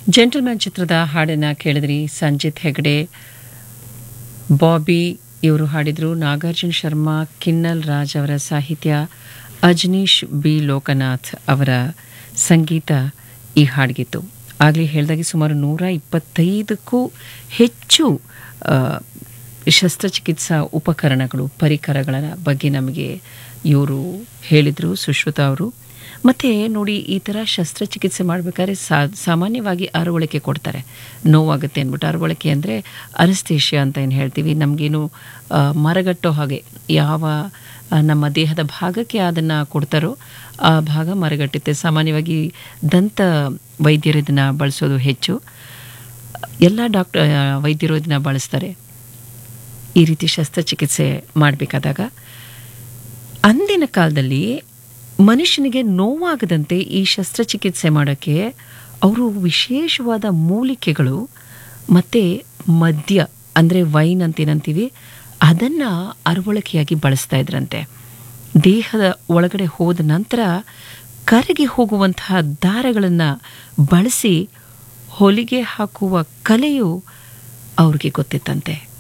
gentleman ಚಿತ್ರದ ಹಾಡನ್ನು ಕೇಳಿದ್ರಿ ಸಂಜಿತ್ ಹೆಗಡೆ ಬಾಬಿ ಇವರು ಹಾಡಿದರು ನಾಗಾರ್ಜುನ ಶರ್ಮಾ ಕಿನ್ನಲ್ ರಾಜ್ ಅವರ ಸಾಹಿತ್ಯ ಅಜನೀಶ್ ಬಿ ಲೋಕನಾಥ್ ಅವರ ಸಂಗೀತ ಈ ಹಾಡಿಗಿತ್ತು ಆಗಲೇ ಹೇಳಿದಾಗೆ ಸುಮಾರು ನೂರ ಇಪ್ಪತ್ತೈದಕ್ಕೂ ಹೆಚ್ಚು ಆ, ಶಸ್ತ್ರಚಿಕಿತ್ಸಾ ಉಪಕರಣಗಳು ಪರಿಕರಗಳ ಬಗ್ಗೆ ನಮಗೆ ಇವರು ಹೇಳಿದರು ಸುಶ್ರುತ ಅವರು ಮತ್ತು ನೋಡಿ ಈ ಥರ ಶಸ್ತ್ರಚಿಕಿತ್ಸೆ ಮಾಡಬೇಕಾದ್ರೆ ಸಾ ಸಾಮಾನ್ಯವಾಗಿ ಅರವಳಿಕೆ ಕೊಡ್ತಾರೆ ನೋವಾಗುತ್ತೆ ಅಂದ್ಬಿಟ್ಟು ಅರವಳಿಕೆ ಅಂದರೆ ಅನಸ್ತೇಷ್ಯ ಅಂತ ಏನು ಹೇಳ್ತೀವಿ ನಮಗೇನು ಆ, ಮರಗಟ್ಟೋ ಹಾಗೆ ಯಾವ ಆ, ನಮ್ಮ ದೇಹದ ಭಾಗಕ್ಕೆ ಅದನ್ನು ಕೊಡ್ತಾರೋ ಆ ಭಾಗ ಮರಗಟ್ಟುತ್ತೆ ಸಾಮಾನ್ಯವಾಗಿ ದಂತ ವೈದ್ಯರು ಇದನ್ನು ಬಳಸೋದು ಹೆಚ್ಚು ಎಲ್ಲ ಡಾಕ್ಟರ್ ವೈದ್ಯರು ಇದನ್ನು ಬಳಸ್ತಾರೆ ಈ ರೀತಿ ಶಸ್ತ್ರಚಿಕಿತ್ಸೆ ಮಾಡಬೇಕಾದಾಗ ಅಂದಿನ ಕಾಲದಲ್ಲಿ ಮನುಷ್ಯನಿಗೆ ನೋವಾಗದಂತೆ ಈ ಶಸ್ತ್ರಚಿಕಿತ್ಸೆ ಮಾಡೋಕ್ಕೆ ಅವರು ವಿಶೇಷವಾದ ಮೂಲಿಕೆಗಳು ಮತ್ತು ಮದ್ಯ ಅಂದರೆ ವೈನ್ ಅಂತೇನಂತೀವಿ ಅದನ್ನು ಅರವಳಿಕೆಯಾಗಿ ಬಳಸ್ತಾ ಇದ್ರಂತೆ ದೇಹದ ಒಳಗಡೆ ಹೋದ ನಂತರ ಕರಗಿ ಹೋಗುವಂತಹ ದಾರಗಳನ್ನು ಬಳಸಿ ಹೊಲಿಗೆ ಹಾಕುವ ಕಲೆಯು ಅವ್ರಿಗೆ ಗೊತ್ತಿತ್ತಂತೆ